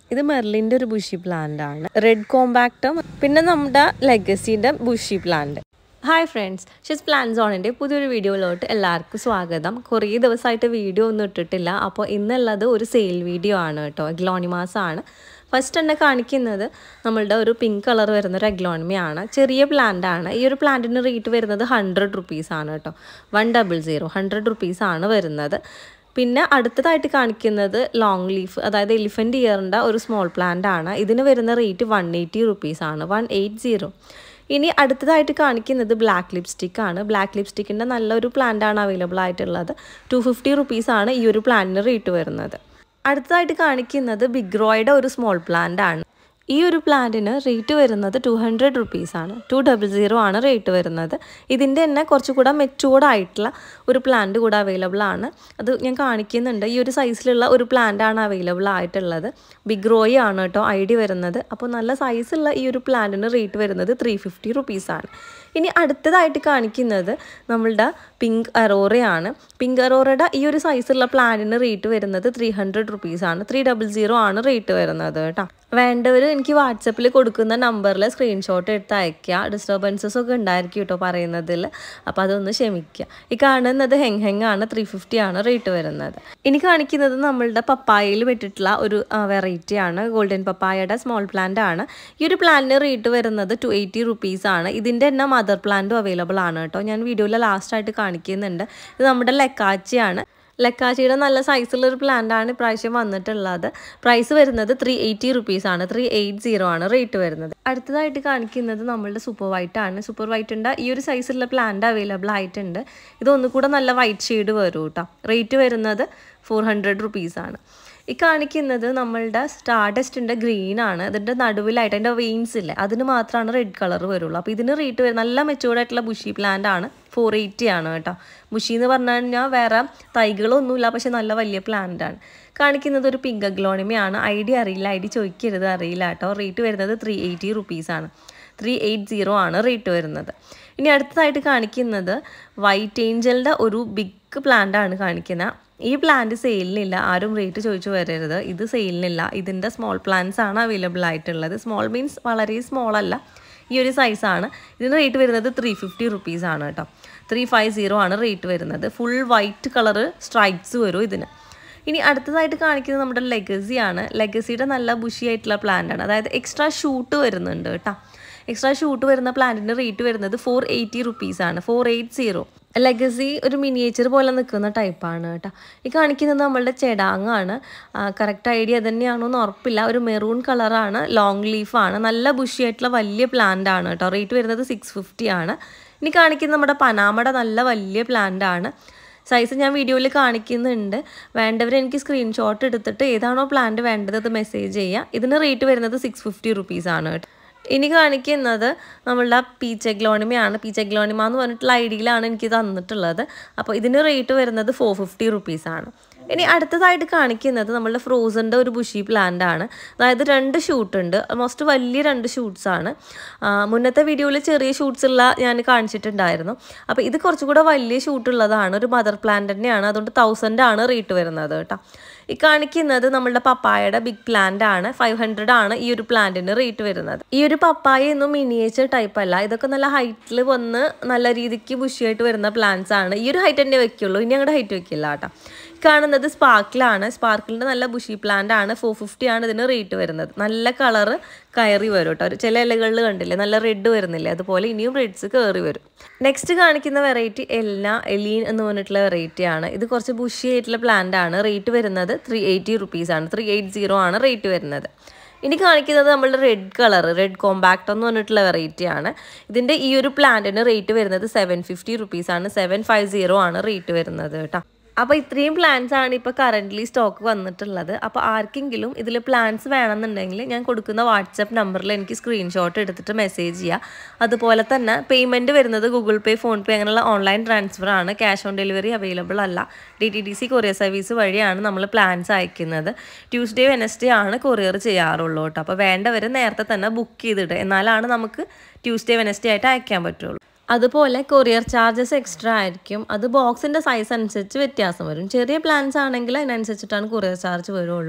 ഇത് മെർലിൻ്റെ ഒരു ബുഷി പ്ലാന്റ് ആണ് റെഡ് കോമ്പാക്റ്റും പിന്നെ നമ്മുടെ ലെഗസിൻ്റെ ബുഷി പ്ലാന്റ് ഹായ് ഫ്രണ്ട്സ് ഷിസ് പ്ലാൻ സോണിൻ്റെ പുതിയൊരു വീഡിയോയിലോട്ട് എല്ലാവർക്കും സ്വാഗതം കുറേ ദിവസമായിട്ട് വീഡിയോ ഒന്നും ഇട്ടിട്ടില്ല അപ്പോൾ ഇന്നുള്ളത് ഒരു സെയിൽ വീഡിയോ ആണ് കേട്ടോ ഗ്ലോണിമാസ് ആണ് ഫസ്റ്റ് തന്നെ കാണിക്കുന്നത് നമ്മളുടെ ഒരു പിങ്ക് കളർ വരുന്ന ഒരു അഗ്ലോണിമയാണ് ചെറിയ പ്ലാന്റ് ആണ് ഈ ഒരു പ്ലാന്റിന് റേറ്റ് വരുന്നത് ഹൺഡ്രഡ് റുപ്പീസ് ആണ് കേട്ടോ one double zero hundred rupees ആണ് വരുന്നത് പിന്നെ അടുത്തതായിട്ട് കാണിക്കുന്നത് ലോങ് ലീഫ് അതായത് എലിഫൻറ്റ് ഇയറിൻ്റെ ഒരു സ്മോൾ പ്ലാന്റ് ആണ് ഇതിന് വരുന്ന റേറ്റ് വൺ എയ്റ്റി റുപ്പീസ് ആണ് വൺ എയ്റ്റ് സീറോ ഇനി അടുത്തതായിട്ട് കാണിക്കുന്നത് ബ്ലാക്ക് ലിപ്സ്റ്റിക് ആണ് ബ്ലാക്ക് ലിപ്സ്റ്റിക്കിൻ്റെ നല്ലൊരു പ്ലാന്റ് ആണ് അവൈലബിൾ ആയിട്ടുള്ളത് ടു ഫിഫ്റ്റി റുപ്പീസ് ആണ് ഈ ഒരു പ്ലാന്റിന് റേറ്റ് വരുന്നത് അടുത്തതായിട്ട് കാണിക്കുന്നത് ബിഗ് റോയുടെ ഒരു സ്മോൾ പ്ലാന്റ് ആണ് ഈ ഒരു പ്ലാന്റിന് റേറ്റ് വരുന്നത് ടു ഹൺഡ്രഡ് റുപ്പീസാണ് ടു ഡബിൾ സീറോ ആണ് റേറ്റ് വരുന്നത് ഇതിൻ്റെ തന്നെ കുറച്ചുകൂടെ മെച്ചൂർഡ് ആയിട്ടുള്ള ഒരു പ്ലാന്റ് കൂടെ അവൈലബിൾ ആണ് അത് ഞാൻ കാണിക്കുന്നുണ്ട് ഈ ഒരു സൈസിലുള്ള ഒരു പ്ലാന്റ് ആണ് അവൈലബിൾ ആയിട്ടുള്ളത് ബിഗ് റോയി ആണ് കേട്ടോ ഐ ഡി വരുന്നത് അപ്പോൾ നല്ല സൈസുള്ള ഈ ഒരു പ്ലാന്റിന് റേറ്റ് വരുന്നത് ത്രീ ഫിഫ്റ്റി റുപ്പീസാണ് ഇനി അടുത്തതായിട്ട് കാണിക്കുന്നത് നമ്മളുടെ പിങ്ക് അറോറയാണ് പിങ്ക് അറോറയുടെ ഈ ഒരു സൈസുള്ള പ്ലാന്റിന് റേറ്റ് വരുന്നത് ത്രീ ഹൺഡ്രഡ് റുപ്പീസാണ് ത്രീ ഡബിൾ സീറോ ആണ് റേറ്റ് വരുന്നത് കേട്ടോ വേണ്ടവർ എനിക്ക് വാട്സപ്പിൽ കൊടുക്കുന്ന നമ്പറിൽ സ്ക്രീൻഷോട്ട് എടുത്ത് അയയ്ക്കുക ഡിസ്റ്റർബൻസസ് ഒക്കെ ഉണ്ടായിരിക്കും കേട്ടോ പറയുന്നതിൽ അപ്പോൾ അതൊന്ന് ക്ഷമിക്കുക ഈ കാണുന്നത് ഹെങ് ഹെങ് ആണ് ത്രീ ഫിഫ്റ്റി ആണ് റേറ്റ് വരുന്നത് ഇനി കാണിക്കുന്നത് നമ്മളുടെ പപ്പായയിൽ വെട്ടിട്ടുള്ള ഒരു വെറൈറ്റി ആണ് ഗോൾഡൻ പപ്പായയുടെ സ്മോൾ പ്ലാന്റ് ആണ് ഈ ഒരു പ്ലാന്റിന് റേറ്റ് വരുന്നത് ടു എയ്റ്റി റുപ്പീസ് ആണ് ഇതിൻ്റെ തന്നെ മദർ പ്ലാന്റും അവൈലബിൾ ആണ് കേട്ടോ ഞാൻ വീഡിയോയിൽ ലാസ്റ്റായിട്ട് കാണിക്കുന്നുണ്ട് ഇത് നമ്മുടെ ലെക്കാച്ചിയാണ് ലക്കാച്ചിയുടെ നല്ല സൈസുള്ള ഒരു പ്ലാന്റ് ആണ് ഇപ്രാവശ്യം വന്നിട്ടുള്ളത് പ്രൈസ് വരുന്നത് ത്രീ എയ്റ്റി റുപ്പീസ് ആണ് ത്രീ എയ്റ്റ് സീറോ ആണ് റേറ്റ് വരുന്നത് അടുത്തതായിട്ട് കാണിക്കുന്നത് നമ്മളുടെ സൂപ്പർ വൈറ്റ് ആണ് സൂപ്പർ വൈറ്റിൻ്റെ ഈ ഒരു സൈസുള്ള പ്ലാന്റ് അവൈലബിൾ ആയിട്ടുണ്ട് ഇത് ഒന്നുകൂടെ നല്ല വൈറ്റ് ഷെയ്ഡ് വരും കേട്ടോ റേറ്റ് വരുന്നത് ഫോർ ഹൺഡ്രഡ് റുപ്പീസ് ആണ് ഈ കാണിക്കുന്നത് നമ്മളുടെ സ്റ്റാർഡസ്റ്റിൻ്റെ ഗ്രീൻ ആണ് അതിൻ്റെ നടുവിലായിട്ട് അതിൻ്റെ വെയിൻസ് ഇല്ലേ അതിന് മാത്രമാണ് റെഡ് കളർ വരുള്ളൂ അപ്പോൾ ഇതിന് റേറ്റ് വരും നല്ല മെച്ചൂർഡ് ആയിട്ടുള്ള ബുഷി പ്ലാന്റ് ആണ് ഫോർ എയ്റ്റി ആണ് കേട്ടോ ബുഷി എന്ന് പറഞ്ഞു കഴിഞ്ഞാൽ വേറെ തൈകളൊന്നുമില്ല പക്ഷെ നല്ല വലിയ പ്ലാന്റ് ആണ് കാണിക്കുന്നത് ഒരു പിങ്ക് അഗ്ലോണിമയാണ് ഐ ഡി അറിയില്ല ഐ ഡി ചോദിക്കരുത് അറിയില്ല കേട്ടോ റേറ്റ് വരുന്നത് ത്രീ എയ്റ്റി റുപ്പീസാണ് ത്രീ എയ്റ്റ് സീറോ ആണ് റേറ്റ് വരുന്നത് ഇനി അടുത്തതായിട്ട് കാണിക്കുന്നത് വൈറ്റ് ഏഞ്ചലിൻ്റെ ഒരു ബിഗ് പ്ലാന്റ് ആണ് കാണിക്കുന്നത് ഈ പ്ലാന്റ് സെയിലിനില്ല ആരും റേറ്റ് ചോദിച്ചു വരരുത് ഇത് സെയിലിനില്ല ഇതിൻ്റെ സ്മോൾ പ്ലാന്റ്സ് ആണ് അവൈലബിൾ ആയിട്ടുള്ളത് സ്മോൾ മീൻസ് വളരെ സ്മോൾ അല്ല ഈ ഒരു സൈസാണ് ഇതിന് റേറ്റ് വരുന്നത് ത്രീ ഫിഫ്റ്റി റുപ്പീസ് ആണ് കേട്ടോ ത്രീ ഫൈവ് സീറോ ആണ് റേറ്റ് വരുന്നത് ഫുൾ വൈറ്റ് കളറ് സ്ട്രൈപ്സ് വരും ഇതിന് ഇനി അടുത്തതായിട്ട് കാണിക്കുന്നത് നമ്മുടെ ലെഗസി ആണ് ലെഗസിയുടെ നല്ല ബുഷി ആയിട്ടുള്ള പ്ലാന്റ് ആണ് അതായത് എക്സ്ട്രാ ഷൂട്ട് വരുന്നുണ്ട് കേട്ടോ എക്സ്ട്രാ ഷൂട്ട് വരുന്ന പ്ലാന്റിൻ്റെ റേറ്റ് വരുന്നത് ഫോർ എയ്റ്റി റുപ്പീസാണ് ഫോർ എയ്റ്റ് സീറോ ലെഗസി ഒരു മിനിയേച്ചർ പോലെ നിൽക്കുന്ന ടൈപ്പാണ് കേട്ടോ ഈ കാണിക്കുന്നത് നമ്മളുടെ ചെടാങ്ങാണ് കറക്റ്റ് ഐഡിയ തന്നെയാണോ എന്ന് ഉറപ്പില്ല ഒരു മെറൂൺ കളറാണ് ലോങ് ലീഫാണ് നല്ല ബുഷി ആയിട്ടുള്ള വലിയ പ്ലാന്റ് ആണ് കേട്ടോ റേറ്റ് വരുന്നത് സിക്സ് ഫിഫ്റ്റി ആണ് ഇനി കാണിക്കുന്നത് നമ്മുടെ പനാമയുടെ നല്ല വലിയ പ്ലാന്റ് ആണ് സൈസ് ഞാൻ വീഡിയോയിൽ കാണിക്കുന്നുണ്ട് വേണ്ടവർ എനിക്ക് സ്ക്രീൻഷോട്ട് എടുത്തിട്ട് ഏതാണോ പ്ലാന്റ് വേണ്ടത് അത് മെസ്സേജ് ചെയ്യുക ഇതിന് റേറ്റ് വരുന്നത് സിക്സ് ഫിഫ്റ്റി റുപ്പീസാണ് കേട്ടോ ഇനി കാണിക്കുന്നത് നമ്മളുടെ പീച്ച് എഗ്ലോണിമയാണ് പീച്ച് എഗ്ലോണിമ എന്ന് പറഞ്ഞിട്ടുള്ള ഐഡിയയിലാണ് എനിക്ക് തന്നിട്ടുള്ളത് അപ്പോൾ ഇതിന് റേറ്റ് വരുന്നത് ഫോർ ഫിഫ്റ്റി റുപ്പീസാണ് ഇനി അടുത്തതായിട്ട് കാണിക്കുന്നത് നമ്മളുടെ ഫ്രോസൻ്റെ ഒരു ബുഷി പ്ലാന്റ് ആണ് അതായത് രണ്ട് ഷൂട്ട് ഉണ്ട് ഓൾമോസ്റ്റ് വലിയ രണ്ട് ഷൂട്ട്സ് ആണ് മുന്നത്തെ വീഡിയോയിൽ ചെറിയ ഷൂട്ട്സ് ഉള്ള ഞാൻ കാണിച്ചിട്ടുണ്ടായിരുന്നു അപ്പോൾ ഇത് കുറച്ചുകൂടെ വലിയ ഷൂട്ട് ഉള്ളതാണ് ഒരു മദർ പ്ലാന്റ് തന്നെയാണ് അതുകൊണ്ട് തൗസൻഡ് ആണ് റേറ്റ് വരുന്നത് കേട്ടോ ഈ കാണിക്കുന്നത് നമ്മളുടെ പപ്പായയുടെ ബിഗ് പ്ലാന്റ് ആണ് ഫൈവ് ഹൺഡ്രഡ് ആണ് ഈ ഒരു പ്ലാന്റിന് റേറ്റ് വരുന്നത് ഈ ഒരു പപ്പായ ഒന്നും മിനിയേച്ചർ ടൈപ്പ് അല്ല ഇതൊക്കെ നല്ല ഹൈറ്റിൽ വന്ന് നല്ല രീതിക്ക് ബുഷിയായിട്ട് വരുന്ന പ്ലാന്റ്സ് ആണ് ഈ ഒരു ഹൈറ്റ് തന്നെ വെക്കുള്ളൂ ഇനി ഞങ്ങളുടെ ഹൈറ്റ് വെക്കില്ല കേട്ടോ കാണുന്നത് സ്പാർക്കിളാണ് സ്പാർക്കിളിൻ്റെ നല്ല ബുഷി പ്ലാന്റ് ആണ് ഫോർ ഫിഫ്റ്റി ആണ് ഇതിന് റേറ്റ് വരുന്നത് നല്ല കളറ് കയറി വരും കേട്ടോ ചില ഇലകളിൽ കണ്ടില്ലേ നല്ല റെഡ് വരുന്നില്ലേ അതുപോലെ ഇനിയും റെഡ്സ് കയറി വരും നെക്സ്റ്റ് കാണിക്കുന്ന വെറൈറ്റി എൽന എലീൻ എന്ന് പറഞ്ഞിട്ടുള്ള വെറൈറ്റി ആണ് ഇത് കുറച്ച് ബുഷി ആയിട്ടുള്ള പ്ലാന്റ് ആണ് റേറ്റ് വരുന്നത് ത്രീ എയ്റ്റി റുപ്പീസ് ആണ് ത്രീ എയ്റ്റ് സീറോ ആണ് റേറ്റ് വരുന്നത് ഇനി കാണിക്കുന്നത് നമ്മളുടെ റെഡ് കളർ റെഡ് കോമ്പാക്ട് എന്ന് പറഞ്ഞിട്ടുള്ള വെറൈറ്റി ആണ് ഇതിൻ്റെ ഈ ഒരു പ്ലാന്റിന് റേറ്റ് വരുന്നത് സെവൻ ഫിഫ്റ്റി റുപ്പീസ് ആണ് സെവൻ ഫൈവ് സീറോ ആണ് റേറ്റ് വരുന്നത് കേട്ടോ അപ്പോൾ ഇത്രയും പ്ലാൻസ് ആണ് ഇപ്പോൾ കറൻ്റ്ലി സ്റ്റോക്ക് വന്നിട്ടുള്ളത് അപ്പോൾ ആർക്കെങ്കിലും ഇതിൽ പ്ലാൻസ് വേണമെന്നുണ്ടെങ്കിൽ ഞാൻ കൊടുക്കുന്ന വാട്സപ്പ് നമ്പറിൽ എനിക്ക് സ്ക്രീൻഷോട്ട് എടുത്തിട്ട് മെസ്സേജ് ചെയ്യുക അതുപോലെ തന്നെ പേയ്മെൻറ്റ് വരുന്നത് ഗൂഗിൾ പേ ഫോൺ പേ അങ്ങനെയുള്ള ഓൺലൈൻ ട്രാൻസ്ഫർ ആണ് ക്യാഷ് ഓൺ ഡെലിവറി അവൈലബിൾ അല്ല D T D C courier service വഴിയാണ് നമ്മൾ പ്ലാൻസ് അയക്കുന്നത് ട്യൂസ്ഡേ വെനസ്ഡേ ആണ് കൊറിയർ ചെയ്യാറുള്ളൂ കേട്ടോ അപ്പോൾ വേണ്ടവർ നേരത്തെ തന്നെ ബുക്ക് ചെയ്തിട്ട് എന്നാലാണ് നമുക്ക് ട്യൂസ്ഡേ വെനസ്ഡേ ആയിട്ട് അയക്കാൻ പറ്റുള്ളൂ അതുപോലെ കൊറിയർ ചാർജസ് എക്സ്ട്രാ ആയിരിക്കും അത് ബോക്സിൻ്റെ സൈസ് അനുസരിച്ച് വ്യത്യാസം വരും ചെറിയ പ്ലാൻസ് ആണെങ്കിൽ അതിനനുസരിച്ചിട്ടാണ് കൊറിയർ ചാർജ് വരുള്ളൂ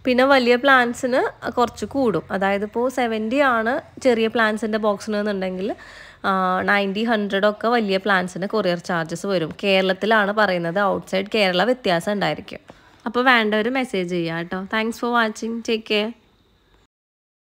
പിന്നെ വലിയ പ്ലാന്റ്സിന് കുറച്ച് കൂടും അതായത് ഇപ്പോൾ സെവൻറ്റി ആണ് ചെറിയ പ്ലാന്റ്സിൻ്റെ ബോക്സിന് എന്നുണ്ടെങ്കിൽ നയൻറ്റി ഹൺഡ്രഡ് ഒക്കെ വലിയ പ്ലാന്റ്സിന് കൊറിയർ ചാർജസ് വരും കേരളത്തിലാണ് പറയുന്നത് ഔട്ട്സൈഡ് കേരള വ്യത്യാസം ഉണ്ടായിരിക്കും അപ്പോൾ വേണ്ടവർ മെസ്സേജ് ചെയ്യാം കേട്ടോ thanks for watching take care